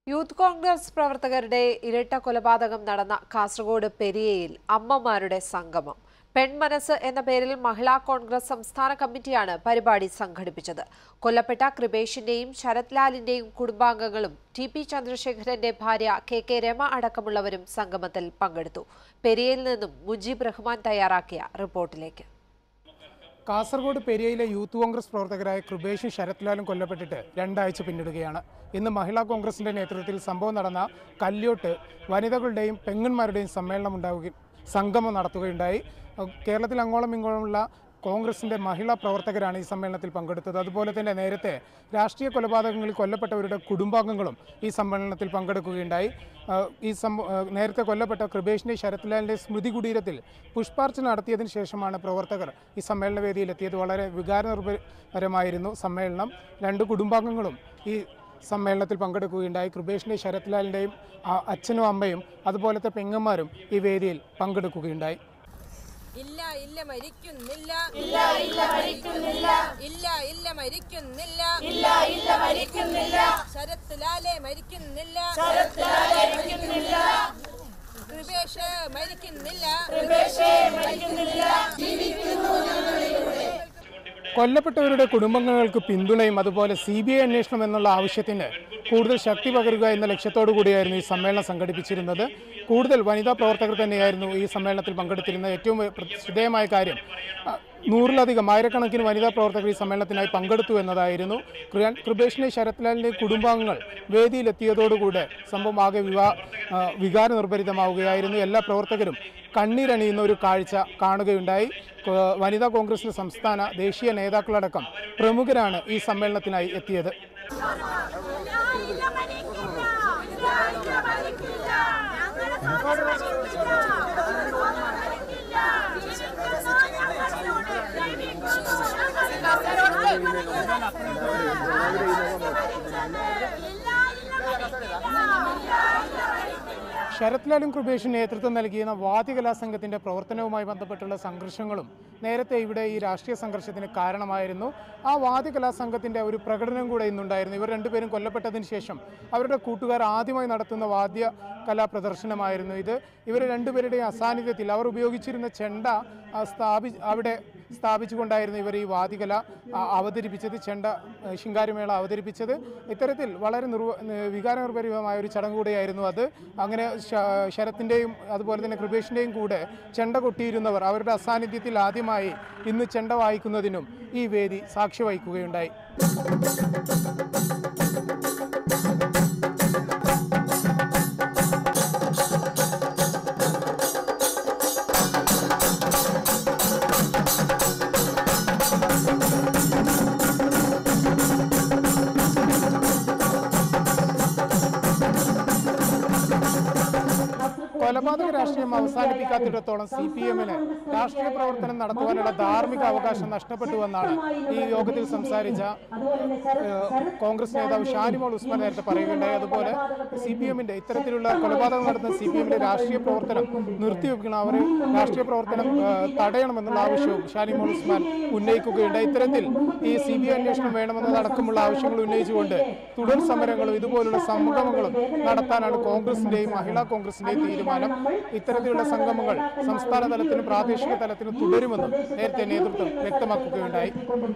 youth Congress പ്രവർത്തകരുടെ ഇരട്ട കൊലപാതകം നടന്ന കാസർഗോഡ് പെരിയയിൽ അമ്മമാരുടെ സംഗമം പെൺമനസ് എന്ന പേരിൽ മഹിളാ കോൺഗ്രസ് സംസ്ഥാന കമ്മിറ്റിയാണ് പരിപാടി സംഘടിപ്പിച്ചത് കൊല്ലപ്പെട്ട കൃപേഷിന്റെയും ശരത് ലാലിന്റെയും കുടുംബാംഗങ്ങളും ടി പി ചന്ദ്രശേഖരന്റെ ഭാര്യ കെ കെ രമ അടക്കമുള്ളവരും സംഗമത്തിൽ പങ്കെടുത്തു പെരിയയിൽ നിന്നും മുജീബ് റഹ്മാൻ തയ്യാറാക്കിയ റിപ്പോർട്ടിലേക്ക് കാസർഗോഡ് പെരിയയിലെ യൂത്ത് കോൺഗ്രസ് പ്രവർത്തകരായ കൃപേഷും ശരത്ലാലും കൊല്ലപ്പെട്ടിട്ട് രണ്ടാഴ്ച പിന്നിടുകയാണ് ഇന്ന് മഹിളാ കോൺഗ്രസിന്റെ നേതൃത്വത്തിൽ സംഭവം നടന്ന കല്യോട്ട് വനിതകളുടെയും പെങ്ങന്മാരുടെയും സമ്മേളനം ഉണ്ടാവുകയും സംഗമം നടത്തുകയുണ്ടായി അഹ് കേരളത്തിൽ അങ്ങോളം ഇങ്ങോളമുള്ള കോൺഗ്രസിന്റെ മഹിളാ പ്രവർത്തകരാണ് ഈ സമ്മേളനത്തിൽ പങ്കെടുത്തത് അതുപോലെ തന്നെ നേരത്തെ രാഷ്ട്രീയ കൊലപാതകങ്ങളിൽ കൊല്ലപ്പെട്ടവരുടെ കുടുംബാംഗങ്ങളും ഈ സമ്മേളനത്തിൽ പങ്കെടുക്കുകയുണ്ടായി ആഹ് ഈ സംഭവ ആഹ് നേരത്തെ കൊല്ലപ്പെട്ട കൃപേഷിന്റെ ശരത്ലാലിന്റെ സ്മൃതി കുടീരത്തിൽ പുഷ്പാർച്ചന നടത്തിയതിനു ശേഷമാണ് പ്രവർത്തകർ ഈ സമ്മേളന വേദിയിലെത്തിയത് വളരെ വികാരനിർഭരമായിരുന്നു സമ്മേളനം രണ്ട് കുടുംബാംഗങ്ങളും ഈ സമ്മേളനത്തിൽ പങ്കെടുക്കുകയുണ്ടായി കൃപേഷിന്റെ ശരത്ലാലിന്റെയും ആ, അച്ഛനും അമ്മയും അതുപോലത്തെ പെങ്ങന്മാരും ഈ വേദിയിൽ പങ്കെടുക്കുകയുണ്ടായി ഇല്ല ഇല്ല മരിക്കുന്നില്ല ഇല്ല ഇല്ല മരിക്കുന്നില്ല ഇല്ല ഇല്ല മരിക്കുന്നില്ല ഇല്ല ഇല്ല മരിക്കുന്നില്ല ശരത്ത് ലാലെ മരിക്കുന്നില്ല ശരത്ത് ലാലെ മരിക്കുന്നില്ല കൃപേഷ് മരിക്കുന്നില്ല കൃപേഷ് മരിക്കുന്നില്ല കൊല്ലപ്പെട്ടവരുടെ കുടുംബങ്ങൾക്ക് പിന്തുണയും അതുപോലെ സി ബി ഐ അന്വേഷണം എന്നുള്ള ആവശ്യത്തിന് കൂടുതൽ ശക്തി പകരുക എന്ന ലക്ഷ്യത്തോടു കൂടിയായിരുന്നു ഈ സമ്മേളനം സംഘടിപ്പിച്ചിരുന്നത് കൂടുതൽ വനിതാ പ്രവർത്തകർ തന്നെയായിരുന്നു ഈ സമ്മേളനത്തിൽ പങ്കെടുത്തിരുന്നത് ഏറ്റവും പ്ര- ശ്രദ്ധേയമായ കാര്യം അ, നൂറിലധികം ആയിരക്കണക്കിന് വനിതാ പ്രവർത്തകർ ഈ സമ്മേളനത്തിനായി പങ്കെടുത്തു എന്നതായിരുന്നു കൃ- കൃപേഷിനെ ശരത്ലാലിന്റെ കുടുംബാംഗങ്ങൾ വേദിയിലെത്തിയതോടുകൂടെ സംഭവം ആകെ വിവാ ആ, വികാരനിർഭരിതമാവുകയായിരുന്നു എല്ലാ പ്രവർത്തകരും കണ്ണീരണിയുന്ന ഒരു കാഴ്ച കാണുകയുണ്ടായി കോ- വനിതാ കോൺഗ്രസിന്റെ സംസ്ഥാന ദേശീയ നേതാക്കളടക്കം പ്രമുഖരാണ് ഈ സമ്മേളനത്തിനായി എത്തിയത് ശരത്ലാലും കൃപേഷും നേതൃത്വം നൽകിയ വാദ്യകലാ സംഘത്തിന്റെ പ്രവർത്തനവുമായി ബന്ധപ്പെട്ടുള്ള സംഘർഷങ്ങളും നേരത്തെ ഇവിടെ ഈ രാഷ്ട്രീയ സംഘർഷത്തിന് കാരണമായിരുന്നു ആ വാദ്യകലാ സംഘത്തിന്റെ ഒരു പ്രകടനം കൂടെ ഇന്നുണ്ടായിരുന്നു ഇവർ രണ്ടുപേരും കൊല്ലപ്പെട്ടതിന് ശേഷം അവരുടെ കൂട്ടുകാർ ആദ്യമായി നടത്തുന്ന വാദ്യ കലാ പ്രദർശനമായിരുന്നു ഇത് ഇവർ രണ്ടുപേരുടെയും അസാന്നിധ്യത്തിൽ അവർ ഉപയോഗിച്ചിരുന്ന ചെണ്ട ആ, സ്ഥാപി അവിടെ സ്ഥാപിച്ചുകൊണ്ടായിരുന്നു ഇവർ ഈ വാദികല ആ, അവതരിപ്പിച്ചത് ചെണ്ട ആ, ശിങ്കാരിമേള അവതരിപ്പിച്ചത് ഇത്തരത്തിൽ വളരെ നിർവ വികാരനിർഭരമായ ഒരു ചടങ്ങ് കൂടെയായിരുന്നു അത് അങ്ങനെ ശ- ശരത്തിൻ്റെയും അതുപോലെ തന്നെ കൃപേഷിൻ്റെയും കൂടെ ചെണ്ട കൊട്ടിയിരുന്നവർ അവരുടെ അസാന്നിധ്യത്തിൽ ആദ്യമായി ഇന്ന് ചെണ്ട വായിക്കുന്നതിനും ഈ വേദി സാക്ഷി വഹിക്കുകയുണ്ടായി കൊലപാതക രാഷ്ട്രീയം അവസാനിപ്പിക്കാത്തിടത്തോളം സി പി എമ്മിന് രാഷ്ട്രീയ പ്രവർത്തനം നടത്തുവാനുള്ള ധാർമ്മിക അവകാശം നഷ്ടപ്പെട്ടുവെന്നാണ് ഈ യോഗത്തിൽ സംസാരിച്ച ഏഹ്, കോൺഗ്രസ് നേതാവ് ഷാനിമോൾ ഉസ്മാൻ നേരത്തെ പറയുകയുണ്ടായി അതുപോലെ സി പി എമ്മിന്റെ ഇത്തരത്തിലുള്ള കൊലപാതകം നടത്തുന്ന സി പി എമ്മിന്റെ രാഷ്ട്രീയ പ്രവർത്തനം നിർത്തിവെക്കണം അവർ രാഷ്ട്രീയ പ്രവർത്തനം ഏഹ്, തടയണമെന്നുള്ള ആവശ്യവും ഷാനിമോൾ ഉസ്മാൻ ഉന്നയിക്കുകയുണ്ടായി ഇത്തരത്തിൽ ഈ സി ബി ഐ അന്വേഷണം വേണമെന്നതടക്കമുള്ള ആവശ്യങ്ങൾ ഉന്നയിച്ചുകൊണ്ട് തുടർ സമരങ്ങളും ഇതുപോലുള്ള സംഗമങ്ങളും നടത്താനാണ് കോൺഗ്രസിന്റെയും മഹിളാ കോൺഗ്രസിന്റെയും തീരുമാനം ഇത്തരത്തിലുള്ള സംഗമങ്ങൾ സംസ്ഥാന തലത്തിലും പ്രാദേശിക തലത്തിലും തുടരുമെന്നും നേരത്തെ നേതൃത്വം വ്യക്തമാക്കുകയുണ്ടായി